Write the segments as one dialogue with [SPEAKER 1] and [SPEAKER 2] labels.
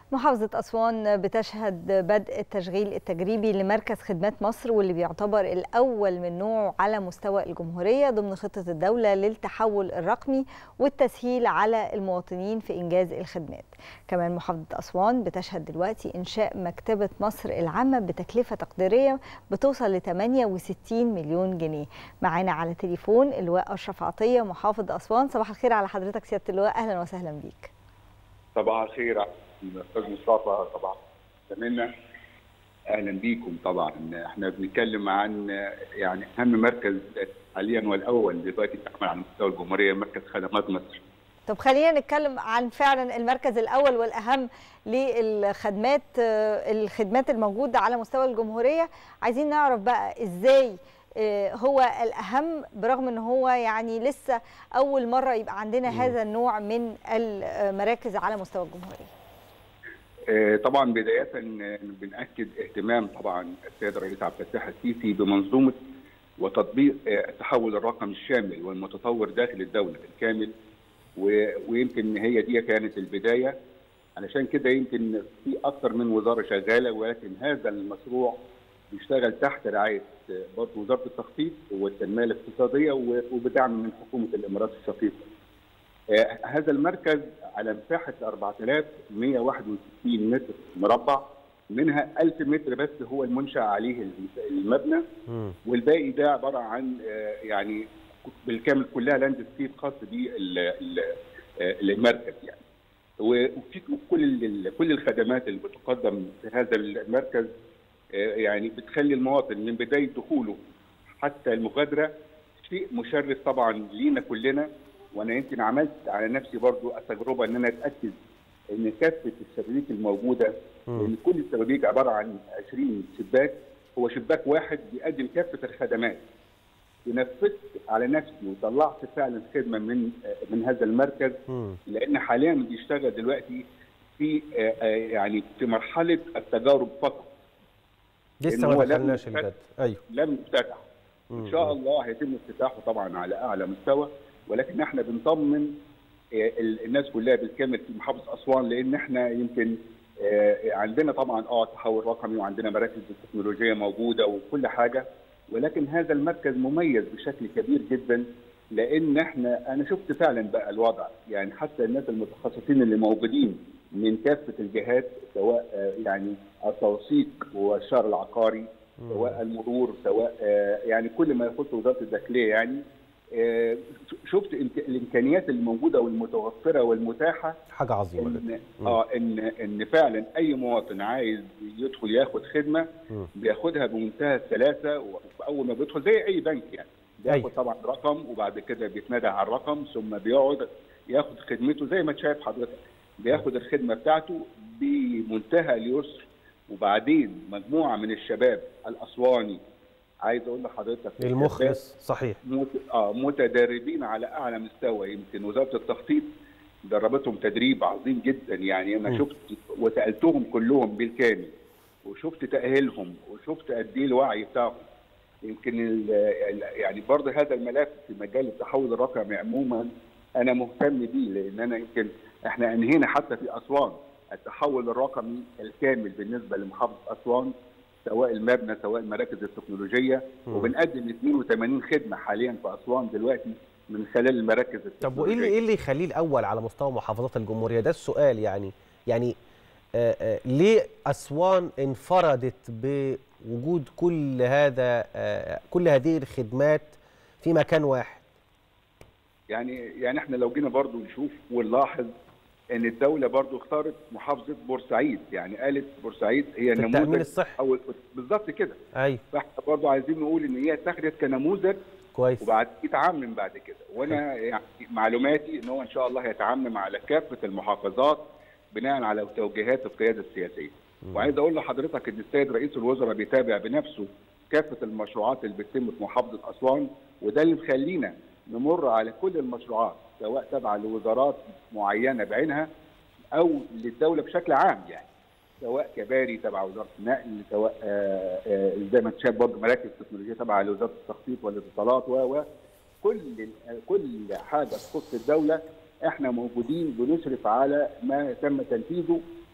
[SPEAKER 1] محافظة أسوان بتشهد بدء التشغيل التجريبي لمركز خدمات مصر واللي بيعتبر الأول من نوعه على مستوى الجمهورية ضمن خطة الدولة للتحول الرقمي والتسهيل على المواطنين في إنجاز الخدمات كمان محافظة أسوان بتشهد دلوقتي إنشاء مكتبة مصر العامة بتكلفة تقديرية بتوصل ل 68 مليون جنيه معانا على تليفون اللواء أشرف عطية محافظ أسوان صباح الخير على حضرتك سيادة اللواء أهلا وسهلا بيك
[SPEAKER 2] صباح الخير الاستاذ مصطفى طبعا زميلنا اهلا بيكم طبعا احنا بنتكلم عن يعني اهم مركز حاليا والاول دلوقتي بيعمل على مستوى الجمهوريه مركز خدمات مصر
[SPEAKER 1] طب خلينا نتكلم عن فعلا المركز الاول والاهم للخدمات الخدمات الموجوده على مستوى الجمهوريه عايزين نعرف بقى ازاي هو الاهم برغم ان هو يعني لسه اول مره يبقى عندنا هذا النوع من المراكز على مستوى الجمهوريه
[SPEAKER 2] طبعا بدايه بناكد اهتمام طبعا السيد الرئيس عبد الفتاح السيسي بمنظومه وتطبيق التحول الرقمي الشامل والمتطور داخل الدوله بالكامل ويمكن هي دي كانت البدايه علشان كده يمكن في اكثر من وزاره شغاله ولكن هذا المشروع بيشتغل تحت رعايه برضه وزاره التخطيط والتنميه الاقتصاديه وبدعم من حكومه الامارات الشقيقه. آه هذا المركز على مساحه 4161 متر مربع منها 1000 متر بس هو المنشا عليه المبنى والباقي ده عباره عن آه يعني بالكامل كلها لاند سكيب خاص بالمركز يعني. وفي كل كل الخدمات اللي بتقدم في هذا المركز يعني بتخلي المواطن من بدايه دخوله حتى المغادره شيء مشرف طبعا لينا كلنا وانا يمكن عملت على نفسي برضو التجربه ان انا اتاكد ان كافه الشبابيك الموجوده لان كل الشبابيك عباره عن 20 شباك هو شباك واحد بيقدم كافه الخدمات ونفذت على نفسي وطلعت فعلا خدمه من من هذا المركز لان حاليا بيشتغل دلوقتي في يعني في مرحله التجارب فقط
[SPEAKER 3] لسه ما دخلناش الجد
[SPEAKER 2] ايوه لم يفتتح ان شاء الله هيتم افتتاحه طبعا على اعلى مستوى ولكن احنا بنطمن الناس كلها بالكامل في محافظه اسوان لان احنا يمكن عندنا طبعا اه تحول رقمي وعندنا مراكز التكنولوجيه موجوده وكل حاجه ولكن هذا المركز مميز بشكل كبير جدا لان احنا انا شفت فعلا بقى الوضع يعني حتى الناس المتخصصين اللي موجودين من كافه الجهات سواء يعني التوثيق والشهر العقاري سواء المرور سواء يعني كل ما يخص وزاره الداخليه يعني شفت الامكانيات الموجوده والمتوفره والمتاحه
[SPEAKER 3] حاجه عظيمه
[SPEAKER 2] إن اه ان ان فعلا اي مواطن عايز يدخل ياخد خدمه بياخدها بمنتهى السلاسه واول ما بيدخل زي اي بنك يعني بياخد طبعا رقم وبعد كده بيتنادى على الرقم ثم بيقعد ياخد خدمته زي ما شايف حضرتك بياخد الخدمه بتاعته بمنتهى اليسر وبعدين مجموعه من الشباب الاسواني عايز اقول لحضرتك
[SPEAKER 3] المخلص صحيح
[SPEAKER 2] مت... اه متدربين على اعلى مستوى يمكن وزاره التخطيط دربتهم تدريب عظيم جدا يعني انا شفت وسالتهم كلهم بالكامل وشفت تاهيلهم وشفت قد ايه الوعي بتاعهم يمكن ال... يعني برضه هذا الملف في مجال التحول الرقمي عموما انا مهتم بيه لان انا يمكن احنا انهينا حتى في اسوان التحول الرقمي الكامل بالنسبه لمحافظه اسوان سواء المبنى سواء المراكز التكنولوجيه م. وبنقدم 82 خدمه حاليا في اسوان دلوقتي من خلال المراكز التكنولوجيه
[SPEAKER 3] طب وايه اللي ايه اللي يخليه الاول على مستوى محافظات الجمهوريه ده السؤال يعني يعني آآ آآ ليه اسوان انفردت بوجود كل هذا كل هذه الخدمات في مكان واحد
[SPEAKER 2] يعني يعني احنا لو جينا برضو نشوف ونلاحظ ان الدوله برضو اختارت محافظه بورسعيد يعني قالت بورسعيد هي
[SPEAKER 3] نموذج التامين الصحي
[SPEAKER 2] او بالظبط كده
[SPEAKER 3] ايوه
[SPEAKER 2] فاحنا برضو عايزين نقول ان هي اتخذت كنموذج
[SPEAKER 3] كويس
[SPEAKER 2] وبعد يتعمم بعد كده وانا يعني معلوماتي ان هو ان شاء الله هيتعمم على كافه المحافظات بناء على توجيهات القياده السياسيه م. وعايز اقول لحضرتك ان السيد رئيس الوزراء بيتابع بنفسه كافه المشروعات اللي بتتم في محافظه اسوان وده اللي مخلينا نمر على كل المشروعات سواء تابعه لوزارات معينه بعينها او للدوله بشكل عام يعني سواء كباري تبع وزاره النقل سواء زي ما انت شايف برضه مراكز تكنولوجيه تبع لوزاره التخطيط والاتصالات و كل كل حاجه تخص الدوله احنا موجودين بنشرف على ما تم تنفيذه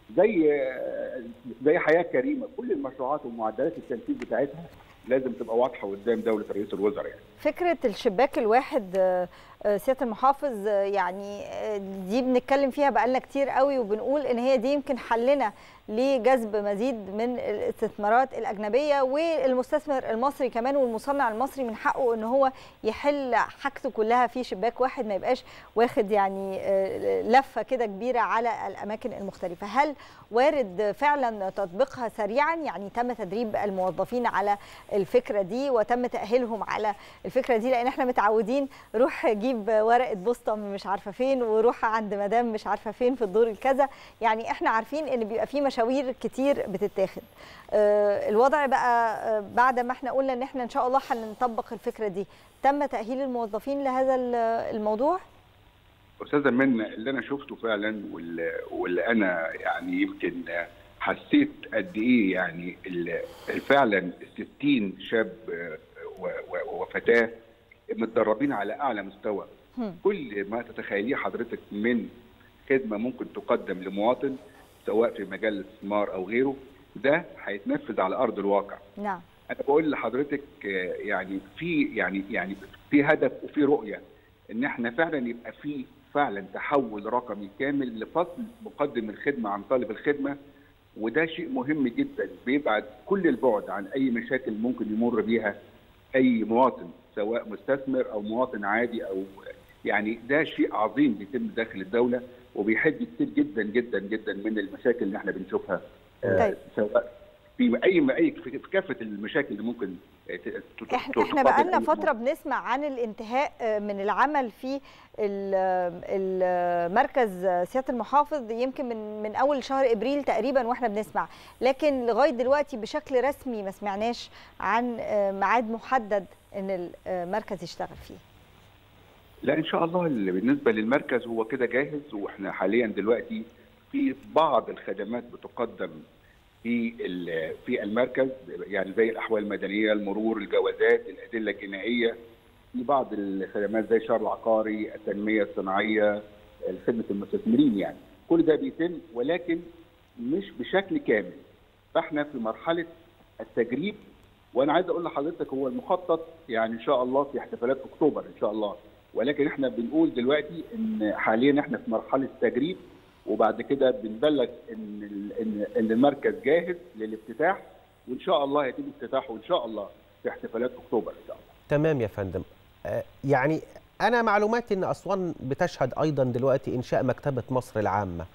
[SPEAKER 2] زي زي حياه كريمه كل المشروعات ومعدلات التنفيذ بتاعتها لازم تبقى واضحه قدام دوله رئيس الوزراء يعني.
[SPEAKER 1] فكره الشباك الواحد سياده المحافظ يعني دي بنتكلم فيها بقالنا كتير قوي وبنقول ان هي دي يمكن حلنا لجذب مزيد من الاستثمارات الاجنبيه والمستثمر المصري كمان والمصنع المصري من حقه ان هو يحل حاجته كلها في شباك واحد ما يبقاش واخد يعني لفه كده كبيره على الاماكن المختلفه هل وارد فعلا تطبيقها سريعا يعني تم تدريب الموظفين على الفكره دي وتم تاهيلهم على الفكره دي لان احنا متعودين روح جيب ورقه بوسطه مش عارفه فين وروح عند مدام مش عارفه فين في الدور الكذا يعني احنا عارفين ان بيبقى في مشاوير كتير بتتاخد الوضع بقى بعد ما احنا قلنا ان احنا ان شاء الله هنطبق الفكره دي تم تاهيل الموظفين لهذا الموضوع
[SPEAKER 2] استاذه منى اللي انا شفته فعلا واللي انا يعني يمكن حسيت قد ايه يعني فعلا 60 شاب وفتاه متدربين على اعلى مستوى كل ما تتخيليه حضرتك من خدمه ممكن تقدم لمواطن سواء في مجال الاستثمار او غيره ده هيتنفذ على ارض الواقع
[SPEAKER 1] نعم
[SPEAKER 2] انا بقول لحضرتك يعني في يعني يعني في هدف وفي رؤيه ان احنا فعلا يبقى في فعلا تحول رقمي كامل لفصل مقدم الخدمه عن طالب الخدمه وده شيء مهم جدا بيبعد كل البعد عن اي مشاكل ممكن يمر بيها اي مواطن سواء مستثمر او مواطن عادي او يعني ده شيء عظيم بيتم داخل الدوله وبيحد كتير جدا جدا جدا من المشاكل اللي احنا بنشوفها
[SPEAKER 1] طيب.
[SPEAKER 2] سواء في اي اي في كافه المشاكل اللي ممكن
[SPEAKER 1] احنا احنا بقى لنا فتره بنسمع عن الانتهاء من العمل في المركز سياده المحافظ يمكن من من اول شهر ابريل تقريبا واحنا بنسمع لكن لغايه دلوقتي بشكل رسمي ما سمعناش عن ميعاد محدد ان المركز يشتغل فيه
[SPEAKER 2] لا ان شاء الله اللي بالنسبه للمركز هو كده جاهز واحنا حاليا دلوقتي في بعض الخدمات بتقدم في في المركز يعني زي الاحوال المدنيه المرور الجوازات الادله الجنائيه في بعض الخدمات زي الشهر العقاري التنميه الصناعيه خدمه المستثمرين يعني كل ده بيتم ولكن مش بشكل كامل فاحنا في مرحله التجريب وانا عايز اقول لحضرتك هو المخطط يعني ان شاء الله في احتفالات اكتوبر ان شاء الله ولكن احنا بنقول دلوقتي ان حاليا احنا في مرحله تجريب وبعد كده بنبلغ ان ان ان المركز جاهز للافتتاح وان شاء الله يتم افتتاحه ان شاء الله في احتفالات اكتوبر ان شاء الله.
[SPEAKER 3] تمام يا فندم. آه يعني انا معلوماتي ان اسوان بتشهد ايضا دلوقتي انشاء مكتبه مصر العامه.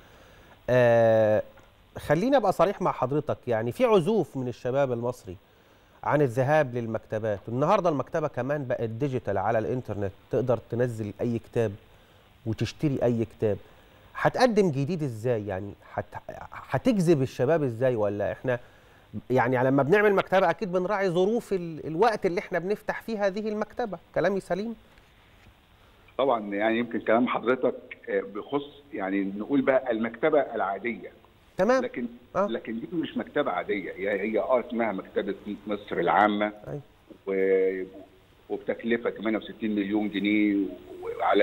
[SPEAKER 3] آه خليني ابقى صريح مع حضرتك يعني في عزوف من الشباب المصري عن الذهاب للمكتبات النهارده المكتبه كمان بقت ديجيتال على الانترنت تقدر تنزل اي كتاب وتشتري اي كتاب هتقدم جديد ازاي يعني هتجذب الشباب ازاي ولا احنا يعني لما بنعمل مكتبه اكيد بنراعي ظروف الوقت اللي احنا بنفتح فيه هذه المكتبه كلامي سليم
[SPEAKER 2] طبعا يعني يمكن كلام حضرتك بيخص يعني نقول بقى المكتبه العاديه
[SPEAKER 3] تمام
[SPEAKER 2] لكن آه. لكن دي مش مكتبه عاديه هي هي اه اسمها مكتبه مصر العامه
[SPEAKER 3] أي.
[SPEAKER 2] و... وبتكلفه 68 مليون جنيه وعلى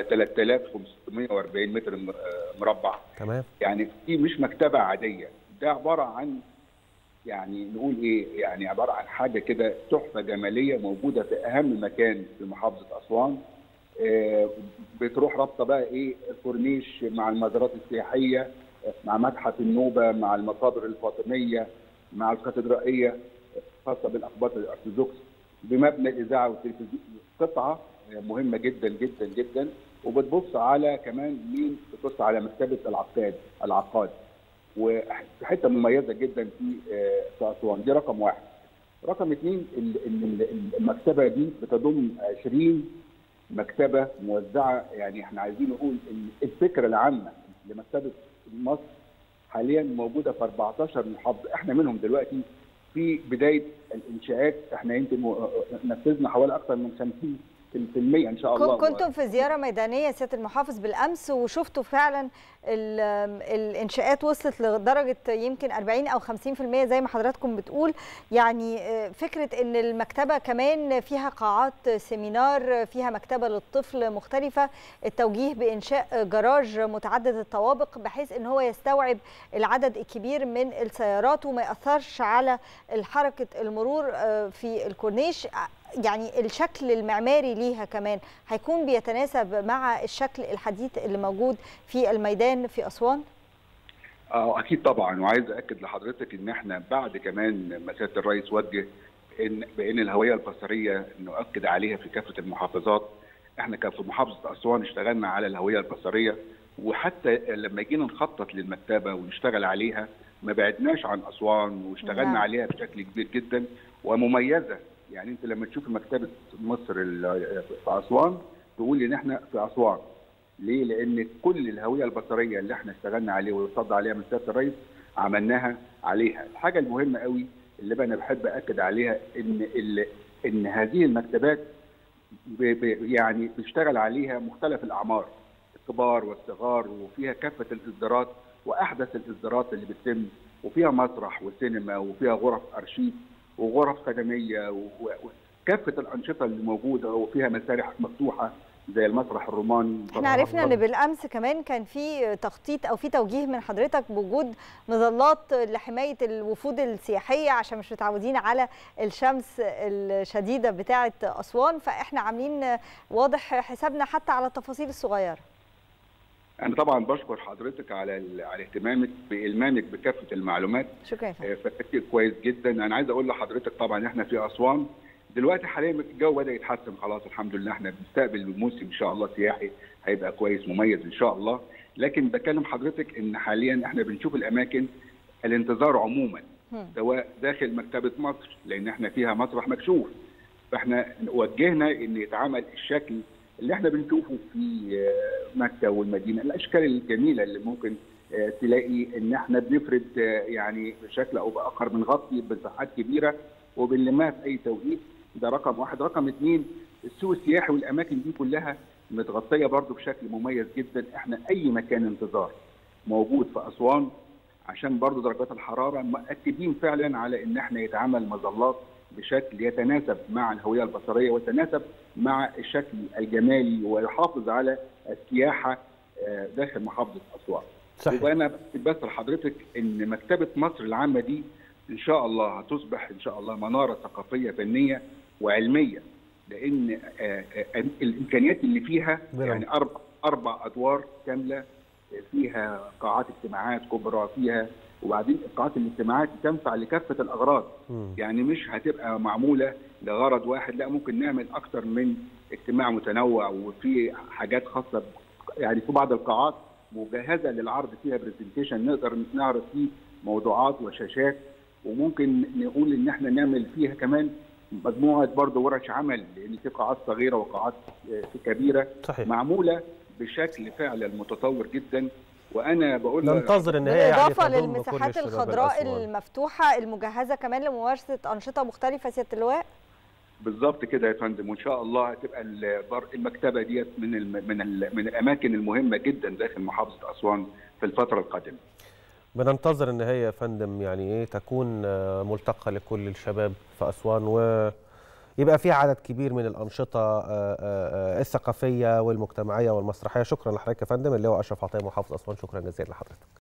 [SPEAKER 2] 3540 متر مربع
[SPEAKER 3] تمام
[SPEAKER 2] يعني دي مش مكتبه عاديه ده عباره عن يعني نقول ايه يعني عباره عن حاجه كده تحفه جماليه موجوده في اهم مكان في محافظه اسوان آه بتروح رابطه بقى ايه الكورنيش مع المزارات السياحيه مع متحف النوبه مع المقابر الفاطميه مع الكاتدرائيه خاصه بالاقباط الارثوذكس بمبنى الاذاعه والتلفزيون قطعه مهمه جدا جدا جدا وبتبص على كمان مين بتبص على مكتبه العقاد العقاد وحته مميزه جدا في في اسوان دي رقم واحد رقم اثنين المكتبه دي بتضم 20 مكتبه موزعه يعني احنا عايزين نقول ان الفكره العامه لمكتبه مصر حاليا موجوده في 14 محافظه احنا منهم دلوقتي في بدايه الانشاءات احنا يمكن نفذنا حوالي اكثر من 50 في المية ان شاء الله
[SPEAKER 1] كنتم في زياره ميدانيه سياده المحافظ بالامس وشفتوا فعلا الانشاءات وصلت لدرجه يمكن 40 او 50% زي ما حضراتكم بتقول يعني فكره ان المكتبه كمان فيها قاعات سيمينار فيها مكتبه للطفل مختلفه التوجيه بانشاء جراج متعدد الطوابق بحيث ان هو يستوعب العدد الكبير من السيارات وما ياثرش على حركه المرور في الكورنيش يعني الشكل المعماري ليها كمان هيكون بيتناسب مع الشكل الحديث اللي موجود في الميدان في اسوان؟
[SPEAKER 2] اه اكيد طبعا وعايز اكد لحضرتك ان احنا بعد كمان ما سياده الرئيس وجه ان بان الهويه البصريه نؤكد عليها في كافه المحافظات احنا كان في محافظه اسوان اشتغلنا على الهويه البصريه وحتى لما جينا نخطط للمكتبه ونشتغل عليها ما بعدناش عن اسوان واشتغلنا نعم. عليها بشكل كبير جدا ومميزه يعني انت لما تشوف مكتبه مصر في اسوان تقول ان احنا في اسوان ليه؟ لان كل الهويه البصريه اللي احنا اشتغلنا عليه وصد عليها من سياده الرئيس عملناها عليها، الحاجه المهمه قوي اللي انا بحب اكد عليها ان ان هذه المكتبات يعني بيشتغل عليها مختلف الاعمار الكبار والصغار وفيها كافه الاصدارات واحدث الاصدارات اللي بتتم وفيها مسرح وسينما وفيها غرف ارشيف وغرف خدميه وكافه الانشطه اللي موجوده وفيها مسارح مفتوحه زي المسرح الروماني
[SPEAKER 1] احنا عرفنا ان بالامس كمان كان في تخطيط او في توجيه من حضرتك بوجود مظلات لحمايه الوفود السياحيه عشان مش متعودين على الشمس الشديده بتاعه اسوان فاحنا عاملين واضح حسابنا حتى على التفاصيل الصغيره
[SPEAKER 2] انا طبعا بشكر حضرتك على على اهتمامك بالمامك بكافه المعلومات
[SPEAKER 1] شكرا
[SPEAKER 2] فكرتك كويس جدا انا عايز اقول لحضرتك طبعا احنا في اسوان دلوقتي حاليا الجو بدا يتحسن خلاص الحمد لله احنا بنستقبل الموسم ان شاء الله سياحي هيبقى كويس مميز ان شاء الله لكن بكلم حضرتك ان حاليا احنا بنشوف الاماكن الانتظار عموما سواء داخل مكتبه مصر لان احنا فيها مسرح مكشوف فاحنا وجهنا ان يتعمل الشكل اللي احنا بنشوفه في مكه والمدينه الاشكال الجميله اللي ممكن تلاقي ان احنا بنفرد يعني بشكل او باخر بنغطي مساحات كبيره وبنلمها في اي توقيت ده رقم واحد رقم اثنين السوق السياحي والاماكن دي كلها متغطيه برضو بشكل مميز جدا احنا اي مكان انتظار موجود في اسوان عشان برضو درجات الحراره مؤكدين فعلا على ان احنا يتعمل مظلات بشكل يتناسب مع الهويه البصريه ويتناسب مع الشكل الجمالي ويحافظ على السياحه داخل محافظه اسوان.
[SPEAKER 3] صحيح.
[SPEAKER 2] وانا بس لحضرتك ان مكتبه مصر العامه دي ان شاء الله هتصبح ان شاء الله مناره ثقافيه فنيه وعلميه لان الامكانيات اللي فيها يعني اربع اربع ادوار كامله فيها قاعات اجتماعات كبرى فيها وبعدين قاعات الاجتماعات تنفع لكافه الاغراض م. يعني مش هتبقى معموله لغرض واحد لا ممكن نعمل اكثر من اجتماع متنوع وفي حاجات خاصه يعني في بعض القاعات مجهزه للعرض فيها برزنتيشن نقدر نعرض فيه موضوعات وشاشات وممكن نقول ان احنا نعمل فيها كمان مجموعه برضه ورش عمل لان في قاعات صغيره وقاعات كبيره
[SPEAKER 3] صحيح.
[SPEAKER 2] معموله بشكل فعلا متطور جدا وانا بقول
[SPEAKER 3] ننتظر ان هي
[SPEAKER 1] بالاضافه يعني للمساحات الخضراء المفتوحه المجهزه كمان لممارسه انشطه مختلفه سياده اللواء
[SPEAKER 2] بالظبط كده يا فندم وان شاء الله هتبقى المكتبه ديت من ال من ال من الاماكن المهمه جدا داخل محافظه اسوان في الفتره القادمه.
[SPEAKER 3] بننتظر ان هي يا فندم يعني ايه تكون ملتقى لكل الشباب في اسوان ويبقى في عدد كبير من الانشطه الثقافيه والمجتمعيه والمسرحيه شكرا لحضرتك يا فندم اللي هو اشرف عطيه محافظ اسوان شكرا جزيلا لحضرتك.